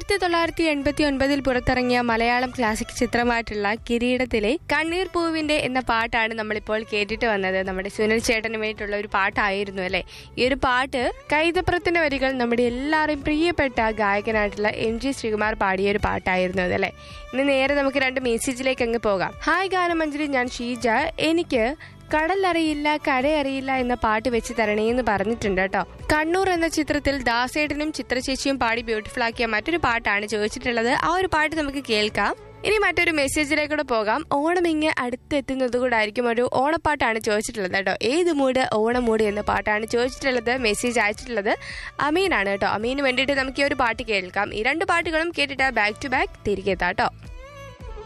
ആയിരത്തി തൊള്ളായിരത്തി എൺപത്തി ഒൻപതിൽ പുറത്തിറങ്ങിയ മലയാളം ക്ലാസിക് ചിത്രമായിട്ടുള്ള കിരീടത്തിലെ കണ്ണീർ പൂവിന്റെ എന്ന പാട്ടാണ് നമ്മളിപ്പോൾ കേട്ടിട്ട് വന്നത് നമ്മുടെ സുനിൽ ചേട്ടന് വേണ്ടിയിട്ടുള്ള ഒരു പാട്ടായിരുന്നു അല്ലെ ഈ ഒരു പാട്ട് കൈതപ്രത്തിന്റെ വരികൾ നമ്മുടെ എല്ലാവരും പ്രിയപ്പെട്ട ഗായകനായിട്ടുള്ള എം ജി ശ്രീകുമാർ പാടിയ ഒരു പാട്ടായിരുന്നു അതല്ലേ ഇനി നേരെ നമുക്ക് രണ്ട് മെസ്സേജിലേക്ക് അങ്ങ് പോകാം ഹായ് ഗാനമഞ്ജരി ഞാൻ ഷീജ എനിക്ക് കടലറിയില്ല കരയറിയില്ല എന്ന പാട്ട് വെച്ച് തരണേന്ന് പറഞ്ഞിട്ടുണ്ട് കേട്ടോ കണ്ണൂർ എന്ന ചിത്രത്തിൽ ദാസേട്ടനും ചിത്രചേച്ചിയും പാടി ബ്യൂട്ടിഫുൾ ആക്കിയ മറ്റൊരു പാട്ടാണ് ചോദിച്ചിട്ടുള്ളത് ആ ഒരു പാട്ട് നമുക്ക് കേൾക്കാം ഇനി മറ്റൊരു മെസ്സേജിലേക്കൂടെ പോകാം ഓണം ഇങ്ങ് അടുത്തെത്തുന്നത് കൂടായിരിക്കും ഒരു ഓണപ്പാട്ടാണ് ചോദിച്ചിട്ടുള്ളത് കേട്ടോ ഏത് മൂഡ് ഓണം മൂഡ് എന്ന പാട്ടാണ് ചോദിച്ചിട്ടുള്ളത് മെസ്സേജ് അയച്ചിട്ടുള്ളത് അമീനാണ് കേട്ടോ അമീന് വേണ്ടിയിട്ട് നമുക്ക് ഈ ഒരു പാട്ട് കേൾക്കാം ഈ രണ്ട് പാട്ടുകളും കേട്ടിട്ട് ബാക്ക് ടു ബാക്ക് തിരികെ എത്താം കേട്ടോ